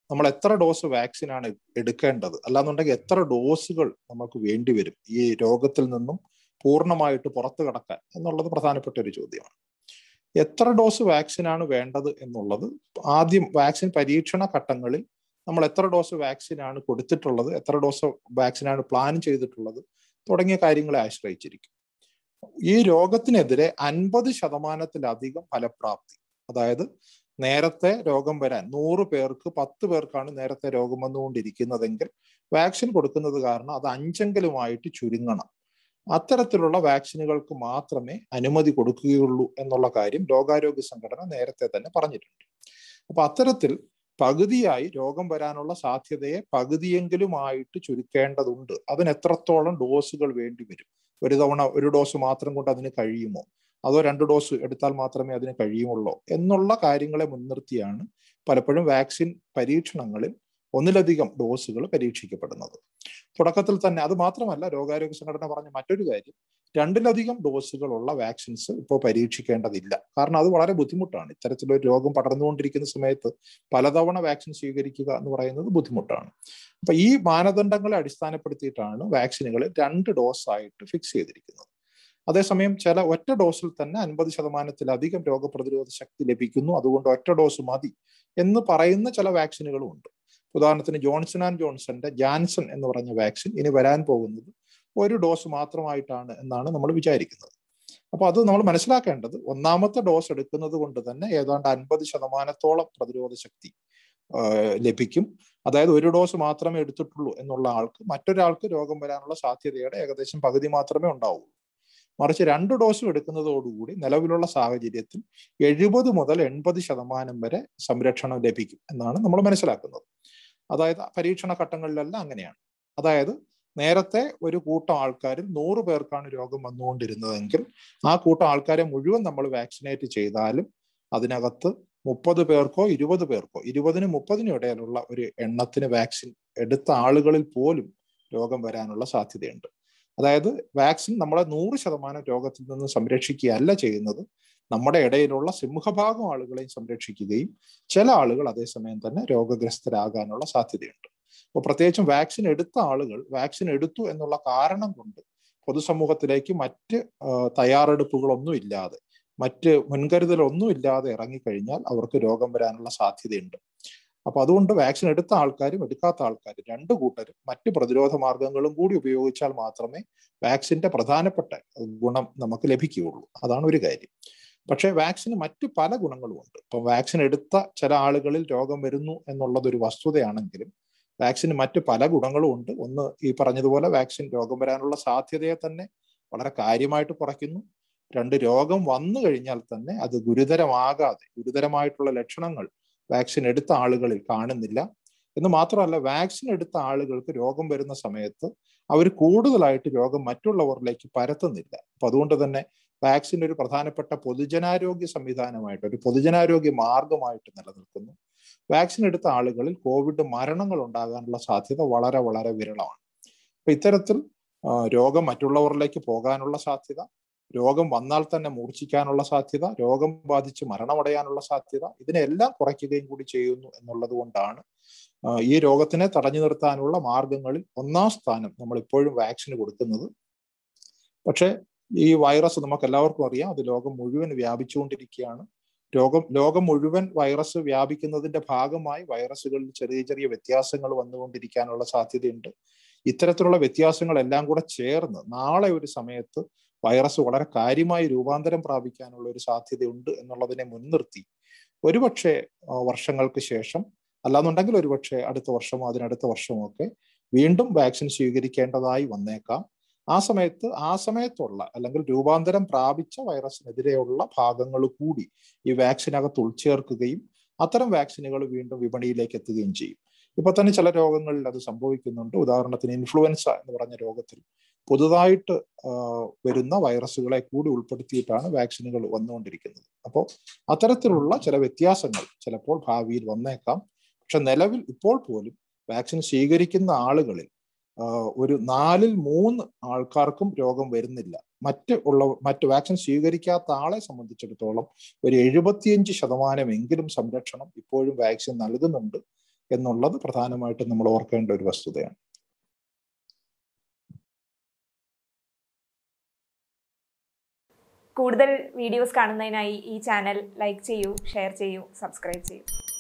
നമ്മൾ എത്ര ഡോസ് വാക്സിനാണ് എടുക്കേണ്ടത് അല്ലാന്നുണ്ടെങ്കിൽ എത്ര ഡോസുകൾ നമുക്ക് വേണ്ടിവരും ഈ രോഗത്തിൽ നിന്നും പൂർണ്ണമായിട്ട് പുറത്തു കടക്കാൻ എന്നുള്ളത് പ്രധാനപ്പെട്ട ഒരു ചോദ്യമാണ് എത്ര ഡോസ് വാക്സിനാണ് വേണ്ടത് എന്നുള്ളത് ആദ്യം വാക്സിൻ പരീക്ഷണ ഘട്ടങ്ങളിൽ നമ്മൾ എത്ര ഡോസ് വാക്സിനാണ് കൊടുത്തിട്ടുള്ളത് എത്ര ഡോസ് വാക്സിനാണ് പ്ലാൻ ചെയ്തിട്ടുള്ളത് തുടങ്ങിയ കാര്യങ്ങളെ ആശ്രയിച്ചിരിക്കും ഈ രോഗത്തിനെതിരെ അൻപത് ശതമാനത്തിലധികം ഫലപ്രാപ്തി അതായത് നേരത്തെ രോഗം വരാൻ നൂറ് പേർക്ക് പത്ത് പേർക്കാണ് നേരത്തെ രോഗം വന്നുകൊണ്ടിരിക്കുന്നതെങ്കിൽ വാക്സിൻ കൊടുക്കുന്നത് കാരണം അത് അഞ്ചെങ്കിലുമായിട്ട് ചുരുങ്ങണം അത്തരത്തിലുള്ള വാക്സിനുകൾക്ക് മാത്രമേ അനുമതി കൊടുക്കുകയുള്ളൂ എന്നുള്ള കാര്യം ലോകാരോഗ്യ സംഘടന നേരത്തെ തന്നെ പറഞ്ഞിട്ടുണ്ട് അപ്പൊ അത്തരത്തിൽ പകുതിയായി രോഗം വരാനുള്ള സാധ്യതയെ പകുതിയെങ്കിലുമായിട്ട് ചുരുക്കേണ്ടതുണ്ട് അതിന് എത്രത്തോളം ഡോസുകൾ വേണ്ടി വരും ഒരു തവണ ഒരു ഡോസ് മാത്രം കൊണ്ട് അതിന് കഴിയുമോ അതോ രണ്ട് ഡോസ് എടുത്താൽ മാത്രമേ അതിന് കഴിയുമുള്ളൂ എന്നുള്ള കാര്യങ്ങളെ മുൻനിർത്തിയാണ് പലപ്പോഴും വാക്സിൻ പരീക്ഷണങ്ങളിൽ ഒന്നിലധികം ഡോസുകൾ പരീക്ഷിക്കപ്പെടുന്നത് തുടക്കത്തിൽ തന്നെ അത് മാത്രമല്ല ലോകാരോഗ്യ സംഘടന പറഞ്ഞ മറ്റൊരു കാര്യം രണ്ടിലധികം ഡോസുകളുള്ള വാക്സിൻസ് ഇപ്പോൾ പരീക്ഷിക്കേണ്ടതില്ല കാരണം അത് വളരെ ബുദ്ധിമുട്ടാണ് ഇത്തരത്തിലൊരു രോഗം പടർന്നുകൊണ്ടിരിക്കുന്ന സമയത്ത് പലതവണ വാക്സിൻ സ്വീകരിക്കുക എന്ന് പറയുന്നത് ബുദ്ധിമുട്ടാണ് അപ്പൊ ഈ മാനദണ്ഡങ്ങളെ അടിസ്ഥാനപ്പെടുത്തിയിട്ടാണ് വാക്സിനുകൾ രണ്ട് ഡോസ് ആയിട്ട് ഫിക്സ് ചെയ്തിരിക്കുന്നത് അതേസമയം ചില ഒറ്റ ഡോസിൽ തന്നെ അൻപത് ശതമാനത്തിലധികം രോഗപ്രതിരോധ ശക്തി ലഭിക്കുന്നു അതുകൊണ്ട് ഒറ്റ ഡോസ് മതി എന്ന് പറയുന്ന ചില വാക്സിനുകളും ഉണ്ട് ഉദാഹരണത്തിന് ജോൺസൺ ആൻഡ് ജോൺസന്റെ ജാൻസൺ എന്ന് പറഞ്ഞ വാക്സിൻ ഇനി വരാൻ പോകുന്നത് ഒരു ഡോസ് മാത്രമായിട്ടാണ് എന്നാണ് നമ്മൾ വിചാരിക്കുന്നത് അപ്പൊ അത് നമ്മൾ മനസ്സിലാക്കേണ്ടത് ഒന്നാമത്തെ ഡോസ് എടുക്കുന്നത് കൊണ്ട് തന്നെ ഏതാണ്ട് അൻപത് ശതമാനത്തോളം പ്രതിരോധ ശക്തി ലഭിക്കും അതായത് ഒരു ഡോസ് മാത്രമേ എടുത്തിട്ടുള്ളൂ എന്നുള്ള ആൾക്ക് മറ്റൊരാൾക്ക് രോഗം വരാനുള്ള സാധ്യതയുടെ ഏകദേശം പകുതി മാത്രമേ ഉണ്ടാവൂ മറിച്ച് രണ്ട് ഡോസും എടുക്കുന്നതോടുകൂടി നിലവിലുള്ള സാഹചര്യത്തിൽ എഴുപത് മുതൽ എൺപത് ശതമാനം വരെ സംരക്ഷണം ലഭിക്കും എന്നാണ് നമ്മൾ മനസ്സിലാക്കുന്നത് അതായത് പരീക്ഷണ ഘട്ടങ്ങളിലെല്ലാം അങ്ങനെയാണ് അതായത് നേരത്തെ ഒരു കൂട്ടം ആൾക്കാരിൽ നൂറ് പേർക്കാണ് രോഗം വന്നുകൊണ്ടിരുന്നതെങ്കിൽ ആ കൂട്ടം ആൾക്കാരെ മുഴുവൻ നമ്മൾ വാക്സിനേറ്റ് ചെയ്താലും അതിനകത്ത് മുപ്പത് പേർക്കോ ഇരുപത് പേർക്കോ ഇരുപതിനും മുപ്പതിനും ഇടയിലുള്ള ഒരു എണ്ണത്തിന് വാക്സിൻ എടുത്ത ആളുകളിൽ പോലും രോഗം വരാനുള്ള സാധ്യതയുണ്ട് അതായത് വാക്സിൻ നമ്മളെ നൂറ് ശതമാനം രോഗത്തിൽ നിന്ന് സംരക്ഷിക്കുകയല്ല ചെയ്യുന്നത് നമ്മുടെ ഇടയിലുള്ള സിംഹഭാഗം ആളുകളെയും സംരക്ഷിക്കുകയും ചില ആളുകൾ അതേസമയം തന്നെ രോഗഗ്രസ്തരാകാനുള്ള സാധ്യതയുണ്ട് അപ്പോൾ പ്രത്യേകിച്ചും വാക്സിൻ എടുത്ത ആളുകൾ വാക്സിൻ എടുത്തു എന്നുള്ള കാരണം കൊണ്ട് പൊതുസമൂഹത്തിലേക്ക് മറ്റ് തയ്യാറെടുപ്പുകളൊന്നും ഇല്ലാതെ മറ്റ് മുൻകരുതലൊന്നും ഇല്ലാതെ ഇറങ്ങിക്കഴിഞ്ഞാൽ അവർക്ക് രോഗം വരാനുള്ള സാധ്യതയുണ്ട് അപ്പൊ അതുകൊണ്ട് വാക്സിൻ എടുത്ത ആൾക്കാരും എടുക്കാത്ത ആൾക്കാരും രണ്ടു കൂട്ടരും മറ്റ് പ്രതിരോധ മാർഗങ്ങളും കൂടി ഉപയോഗിച്ചാൽ മാത്രമേ വാക്സിന്റെ പ്രധാനപ്പെട്ട ഗുണം നമുക്ക് ലഭിക്കുകയുള്ളൂ അതാണ് ഒരു കാര്യം പക്ഷേ വാക്സിന് മറ്റ് പല ഗുണങ്ങളുമുണ്ട് ഇപ്പം വാക്സിൻ എടുത്ത ചില ആളുകളിൽ രോഗം വരുന്നു എന്നുള്ളത് ഒരു വസ്തുതയാണെങ്കിലും വാക്സിന് മറ്റ് പല ഗുണങ്ങളും ഉണ്ട് ഒന്ന് ഈ പറഞ്ഞതുപോലെ വാക്സിൻ രോഗം വരാനുള്ള സാധ്യതയെ തന്നെ വളരെ കാര്യമായിട്ട് കുറയ്ക്കുന്നു രണ്ട് രോഗം വന്നു കഴിഞ്ഞാൽ തന്നെ അത് ഗുരുതരമാകാതെ ഗുരുതരമായിട്ടുള്ള ലക്ഷണങ്ങൾ വാക്സിൻ എടുത്ത ആളുകളിൽ കാണുന്നില്ല എന്ന് മാത്രമല്ല വാക്സിൻ എടുത്ത ആളുകൾക്ക് രോഗം വരുന്ന സമയത്ത് അവർ കൂടുതലായിട്ട് രോഗം മറ്റുള്ളവരിലേക്ക് പരത്തുന്നില്ല അപ്പൊ അതുകൊണ്ട് തന്നെ വാക്സിൻ ഒരു പ്രധാനപ്പെട്ട പൊതുജനാരോഗ്യ സംവിധാനമായിട്ട് ഒരു പൊതുജനാരോഗ്യ മാർഗമായിട്ട് നിലനിൽക്കുന്നു വാക്സിൻ എടുത്ത ആളുകളിൽ കോവിഡ് മരണങ്ങൾ ഉണ്ടാകാനുള്ള സാധ്യത വളരെ വളരെ വിരളമാണ് അപ്പൊ ഇത്തരത്തിൽ രോഗം മറ്റുള്ളവരിലേക്ക് പോകാനുള്ള സാധ്യത രോഗം വന്നാൽ തന്നെ മൂർച്ഛിക്കാനുള്ള സാധ്യത രോഗം ബാധിച്ച് മരണമടയാനുള്ള സാധ്യത ഇതിനെല്ലാം കുറയ്ക്കുകയും കൂടി ചെയ്യുന്നു എന്നുള്ളത് കൊണ്ടാണ് ഈ രോഗത്തിനെ തടഞ്ഞു നിർത്താനുള്ള മാർഗങ്ങളിൽ ഒന്നാം സ്ഥാനം നമ്മൾ ഇപ്പോഴും വാക്സിന് കൊടുക്കുന്നത് പക്ഷേ ഈ വൈറസ് നമുക്ക് എല്ലാവർക്കും അറിയാം അത് ലോകം മുഴുവൻ വ്യാപിച്ചുകൊണ്ടിരിക്കുകയാണ് രോഗം ലോകം മുഴുവൻ വൈറസ് വ്യാപിക്കുന്നതിന്റെ ഭാഗമായി വൈറസുകളിൽ ചെറിയ ചെറിയ വ്യത്യാസങ്ങൾ വന്നുകൊണ്ടിരിക്കാനുള്ള സാധ്യതയുണ്ട് ഇത്തരത്തിലുള്ള വ്യത്യാസങ്ങളെല്ലാം കൂടെ ചേർന്ന് നാളെ ഒരു സമയത്ത് വൈറസ് വളരെ കാര്യമായി രൂപാന്തരം പ്രാപിക്കാനുള്ള ഒരു സാധ്യതയുണ്ട് എന്നുള്ളതിനെ മുൻനിർത്തി ഒരുപക്ഷെ വർഷങ്ങൾക്ക് ശേഷം അല്ലാന്നുണ്ടെങ്കിൽ ഒരുപക്ഷെ അടുത്ത വർഷമോ അതിനടുത്ത വർഷമോ ഒക്കെ വീണ്ടും വാക്സിൻ സ്വീകരിക്കേണ്ടതായി വന്നേക്കാം ആ സമയത്ത് ആ സമയത്തുള്ള അല്ലെങ്കിൽ രൂപാന്തരം പ്രാപിച്ച വൈറസിനെതിരെയുള്ള ഭാഗങ്ങൾ കൂടി ഈ വാക്സിനകത്ത് ഉൾച്ചേർക്കുകയും അത്തരം വാക്സിനുകൾ വീണ്ടും വിപണിയിലേക്ക് എത്തുകയും ചെയ്യും ഇപ്പൊ തന്നെ ചില രോഗങ്ങളിൽ അത് സംഭവിക്കുന്നുണ്ട് ഉദാഹരണത്തിന് ഇൻഫ്ലുവൻസ എന്ന് പറഞ്ഞ രോഗത്തിൽ പുതുതായിട്ട് വരുന്ന വൈറസുകളെ കൂടി ഉൾപ്പെടുത്തിയിട്ടാണ് വാക്സിനുകൾ വന്നുകൊണ്ടിരിക്കുന്നത് അപ്പോൾ അത്തരത്തിലുള്ള ചില വ്യത്യാസങ്ങൾ ചിലപ്പോൾ ഭാവിയിൽ വന്നേക്കാം പക്ഷെ നിലവിൽ ഇപ്പോൾ പോലും വാക്സിൻ സ്വീകരിക്കുന്ന ആളുകളിൽ ഒരു നാലിൽ മൂന്ന് ആൾക്കാർക്കും രോഗം വരുന്നില്ല മറ്റ് ഉള്ള മറ്റ് വാക്സിൻ സ്വീകരിക്കാത്ത ആളെ സംബന്ധിച്ചിടത്തോളം ഒരു എഴുപത്തിയഞ്ച് ശതമാനമെങ്കിലും സംരക്ഷണം ഇപ്പോഴും വാക്സിൻ നൽകുന്നുണ്ട് എന്നുള്ളത് പ്രധാനമായിട്ടും നമ്മൾ ഓർക്കേണ്ട ഒരു വസ്തുതയാണ് കൂടുതൽ വീഡിയോസ് കാണുന്നതിനായി ഈ ചാനൽ ലൈക്ക് ചെയ്യൂ ഷെയർ ചെയ്യൂ സബ്സ്ക്രൈബ് ചെയ്യൂ